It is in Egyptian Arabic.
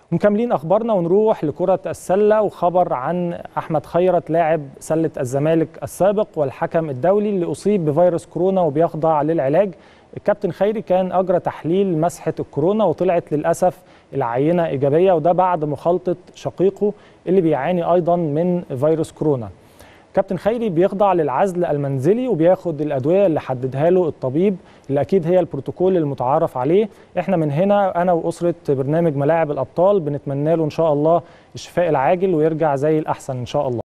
ومكملين اخبارنا ونروح لكره السله وخبر عن احمد خيرت لاعب سله الزمالك السابق والحكم الدولي اللي اصيب بفيروس كورونا وبيخضع للعلاج الكابتن خيري كان اجرى تحليل مسحه الكورونا وطلعت للاسف العينه ايجابيه وده بعد مخالطه شقيقه اللي بيعاني ايضا من فيروس كورونا كابتن خيري بيخضع للعزل المنزلي وبياخد الادويه اللي حددها له الطبيب اللي اكيد هي البروتوكول المتعارف عليه احنا من هنا انا واسره برنامج ملاعب الابطال بنتمنى له ان شاء الله الشفاء العاجل ويرجع زي الاحسن ان شاء الله